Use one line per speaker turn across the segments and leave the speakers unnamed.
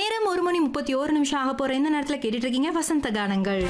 நேரம் ஒரு மணி முப்பத்தி ஓரு நிமிஷம் ஆக போற இந்த நேரத்தில் கேட்டுட்டு இருக்கீங்க வசந்த கானங்கள்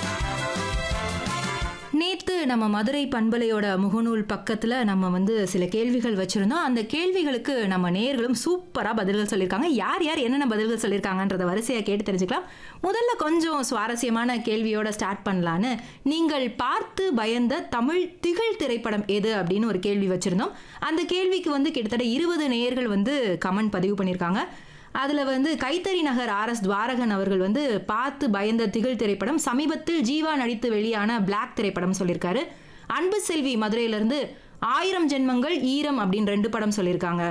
நேத்து நம்ம மதுரை பண்பலையோட முகநூல் பக்கத்துல நம்ம வந்து சில கேள்விகள் வச்சிருந்தோம் அந்த கேள்விகளுக்கு நம்ம நேயர்களும் சூப்பரா பதில்கள் சொல்லியிருக்காங்க யார் யார் என்னென்ன பதில்கள் சொல்லியிருக்காங்கன்றத வரிசையா கேட்டு தெரிஞ்சுக்கலாம் முதல்ல கொஞ்சம் சுவாரஸ்யமான கேள்வியோட ஸ்டார்ட் பண்ணலான்னு நீங்கள் பார்த்து பயந்த தமிழ் திகழ் திரைப்படம் எது அப்படின்னு ஒரு கேள்வி வச்சிருந்தோம் அந்த கேள்விக்கு வந்து கிட்டத்தட்ட இருபது நேயர்கள் வந்து கமெண்ட் பதிவு பண்ணியிருக்காங்க அதில் வந்து கைத்தறி நகர் ஆர் எஸ் துவாரகன் அவர்கள் வந்து பார்த்து பயந்த திகழ் திரைப்படம் சமீபத்தில் ஜீவா நடித்து வெளியான பிளாக் திரைப்படம் சொல்லியிருக்காரு அன்பு செல்வி மதுரையிலிருந்து ஆயிரம் ஜென்மங்கள் ஈரம் அப்படின்னு ரெண்டு படம் சொல்லியிருக்காங்க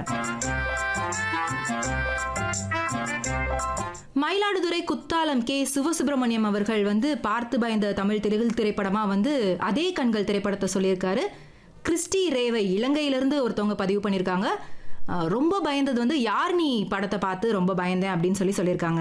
மயிலாடுதுறை குத்தாலம் கே சிவசுப்பிரமணியம் அவர்கள் வந்து பார்த்து பயந்த தமிழ் திரைகள் திரைப்படமா வந்து அதே கண்கள் திரைப்படத்தை சொல்லியிருக்காரு கிறிஸ்டி ரேவை இலங்கையிலிருந்து ஒருத்தவங்க பதிவு பண்ணியிருக்காங்க அஹ் ரொம்ப பயந்தது வந்து யார் நீ படத்தை பார்த்து ரொம்ப பயந்தேன் அப்படின்னு சொல்லி சொல்லியிருக்காங்க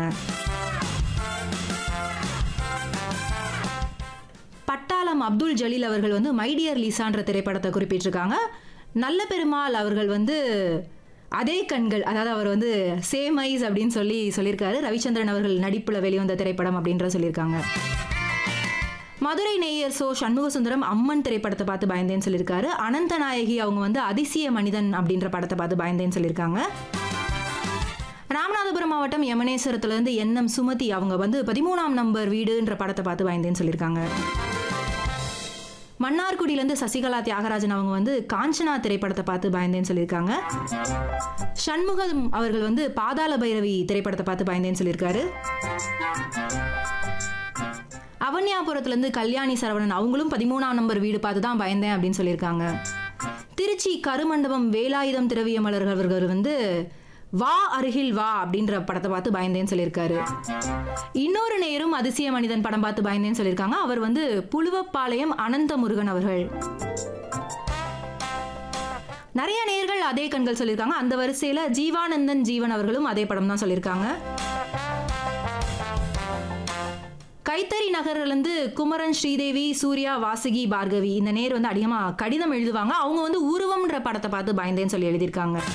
பட்டாளம் அப்துல் ஜலீல் அவர்கள் வந்து மைடியர் லீசான்ற திரைப்படத்தை குறிப்பிட்டிருக்காங்க நல்ல பெருமாள் அவர்கள் வந்து அதே கண்கள் அதாவது அவர் வந்து சேம் ஐஸ் அப்படின்னு சொல்லி சொல்லியிருக்காரு ரவிச்சந்திரன் அவர்கள் நடிப்புல வெளிவந்த திரைப்படம் அப்படின்ற சொல்லியிருக்காங்க மதுரை நேயர் சோ சண்முக சுந்தரம் அம்மன் திரைப்படத்தை பார்த்து பயந்தேன்னு சொல்லியிருக்காரு அனந்த நாயகி அவங்க வந்து அதிசய மனிதன் அப்படின்ற படத்தை பார்த்து பயந்தேன்னு சொல்லியிருக்காங்க ராமநாதபுரம் மாவட்டம் யமனேஸ்வரத்துலேருந்து என்எம் சுமதி அவங்க வந்து பதிமூணாம் நம்பர் வீடுன்ற படத்தை பார்த்து பயந்தேன்னு சொல்லியிருக்காங்க மன்னார்குடியிலேருந்து சசிகலா தியாகராஜன் அவங்க வந்து காஞ்சனா திரைப்படத்தை பார்த்து பயந்தேன்னு சொல்லியிருக்காங்க சண்முகம் அவர்கள் வந்து பாதாள பைரவி திரைப்படத்தை பார்த்து பயந்தேன்னு சொல்லியிருக்காரு அவன்யாபுரத்துலேருந்து கல்யாணி சரவணன் அவங்களும் பதிமூணாம் நம்பர் வீடு பார்த்து தான் பயந்தேன் அப்படின்னு சொல்லியிருக்காங்க திருச்சி கருமண்டபம் வேலாயுதம் திரவிய மலர்கள் அவர்கள் வந்து வா அருகில் வா அப்படின்ற படத்தை பார்த்து பயந்தேன்னு சொல்லியிருக்காரு இன்னொரு நேரும் அதிசய மனிதன் படம் பார்த்து பயந்தேன்னு சொல்லியிருக்காங்க அவர் வந்து புலுவப்பாளையம் அனந்த முருகன் அவர்கள் நிறைய நேர்கள் அதே கண்கள் சொல்லியிருக்காங்க அந்த வரிசையில ஜீவானந்தன் ஜீவன் அவர்களும் அதே படம் தான் சொல்லியிருக்காங்க கைத்தறி நகர்லேருந்து குமரன் ஸ்ரீதேவி சூர்யா வாசுகி பார்கவி இந்த நேர் வந்து அதிகமாக கடிதம் எழுதுவாங்க அவங்க வந்து உருவம்ன்ற படத்தை பார்த்து பயந்தேன்னு சொல்லி எழுதியிருக்காங்க